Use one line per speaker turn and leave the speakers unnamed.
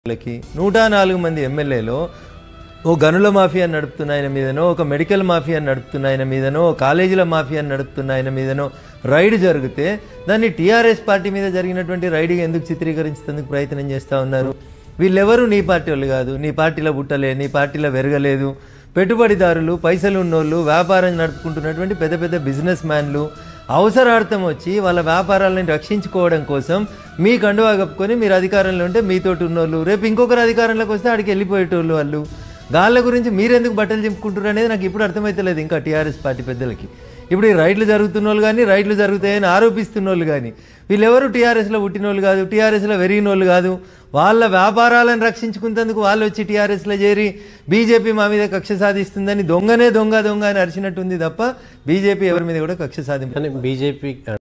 లకి నూట నాలుగు మంది ఎమ్మెల్యేలో ఓ గనుల మాఫియా నడుపుతున్న ఆయన మీదనో ఒక మెడికల్ మాఫియా నడుపుతున్న ఆయన మీదనో ఓ కాలేజీల మాఫియా నడుపుతున్న ఆయన మీదనో రైడ్ జరిగితే దాన్ని టీఆర్ఎస్ పార్టీ మీద జరిగినటువంటి రైడ్గా ఎందుకు చిత్రీకరించేందుకు ప్రయత్నం చేస్తూ ఉన్నారు వీళ్ళెవరు నీ పార్టీ వాళ్ళు కాదు నీ పార్టీలో పుట్టలే నీ పార్టీలో పెరగలేదు పెట్టుబడిదారులు పైసలు ఉన్నోళ్ళు వ్యాపారం నడుపుకుంటున్నటువంటి పెద్ద పెద్ద బిజినెస్ మ్యాన్లు అవసరార్థం వచ్చి వాళ్ళ వ్యాపారాలను రక్షించుకోవడం కోసం మీ కండువా కప్పుకొని మీరు అధికారంలో ఉంటే మీతోటి ఉన్నోళ్ళు రేపు ఇంకొకరు అధికారంలోకి వస్తే ఆడికి వెళ్ళిపోయేటోళ్ళు వాళ్ళు గాళ్ళ గురించి మీరెందుకు బట్టలు చింపుకుంటారు అనేది నాకు ఇప్పుడు అర్థమైతలేదు ఇంకా టీఆర్ఎస్ పార్టీ పెద్దలకి ఇప్పుడు ఈ రైడ్లు జరుగుతున్న వాళ్ళు కానీ రైడ్లు జరుగుతాయని ఆరోపిస్తున్న వాళ్ళు కానీ వీళ్ళెవరు టీఆర్ఎస్లో పుట్టిన వాళ్ళు కాదు టీఆర్ఎస్లో వెరిగిన వాళ్ళు కాదు వాళ్ళ వ్యాపారాలను రక్షించుకునేందుకు వాళ్ళు వచ్చి టీఆర్ఎస్లో చేరి బీజేపీ మా మీద కక్ష సాధిస్తుందని దొంగనే దొంగ దొంగ అని అరిచినట్టుంది తప్ప బీజేపీ ఎవరి మీద కూడా కక్ష సాధింపు
కానీ బీజేపీ